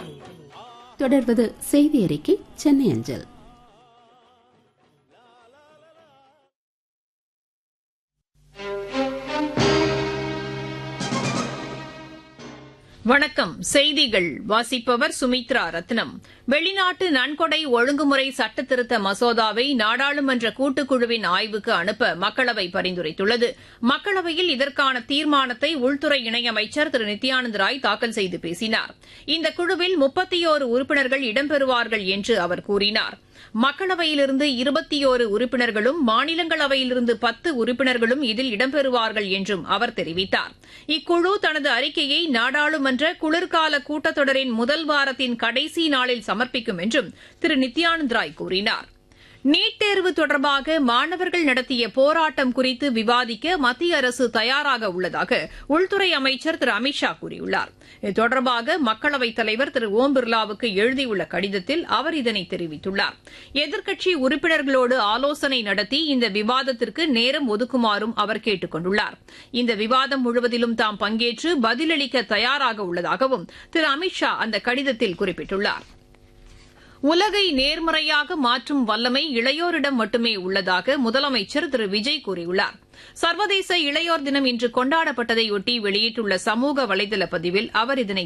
தொடர்வது செய்தி அறிக்கை சென்னை அஞ்சல் வணக்கம் செய்திகள் வாசிப்பவர் சுமித்ரா ரத்னம் வெளிநாட்டு நன்கொடை ஒழுங்குமுறை சட்டத்திருத்த மசோதாவை நாடாளுமன்ற கூட்டுக்குழுவின் ஆய்வுக்கு அனுப்ப மக்களவை பரிந்துரைத்துள்ளது மக்களவையில் இதற்கான தீர்மானத்தை உள்துறை இணையமைச்சர் திரு நித்யானந்த் ராய் தாக்கல் செய்து பேசினார் இந்த குழுவில் முப்பத்தியோரு உறுப்பினர்கள் இடம்பெறுவார்கள் என்று அவர் கூறினார் மக்களவையிலிருந்து இருபத்தியோரு உறுப்பினர்களும் மாநிலங்களவையிலிருந்து பத்து உறுப்பினர்களும் இதில் இடம்பெறுவார்கள் என்றும் அவர் தெரிவித்தார் இக்குழு தனது அறிக்கையை நாடாளுமன்ற குளிர்கால கூட்டத்தொடரின் முதல் வாரத்தின் கடைசி நாளில் சமர்ப்பிக்கும் என்றும் திரு நித்யானந்த் ராய் கூறினார் நீட் தேர்வு தொடர்பாக மாணவர்கள் நடத்திய போராட்டம் குறித்து விவாதிக்க மத்திய அரசு தயாராக உள்ளதாக உள்துறை அமைச்சர் திரு அமித் ஷா கூறியுள்ளார் இது தொடர்பாக மக்களவைத் தலைவர் திரு ஓம் பிர்லாவுக்கு எழுதியுள்ள கடிதத்தில் அவர் இதனை தெரிவித்துள்ளார் எதிர்க்கட்சி உறுப்பினர்களோடு ஆலோசனை நடத்தி இந்த விவாதத்திற்கு நேரம் ஒதுக்குமாறும் அவர் கேட்டுக் கொண்டுள்ளார் இந்த விவாதம் முழுவதிலும் தாம் பங்கேற்று பதிலளிக்க தயாராக உள்ளதாகவும் திரு அமித் ஷா அந்த கடிதத்தில் குறிப்பிட்டுள்ளார் உலகை நேர்மறையாக மாற்றும் வல்லமை இளையோரிடம் மட்டுமே உள்ளதாக முதலமைச்சர் திரு விஜய் கூறியுள்ளார் சர்வதேச இளையோர் தினம் இன்று கொண்டாடப்பட்டதையொட்டி வெளியிட்டுள்ள சமூக வலைதள பதிவில் அவர் இதனை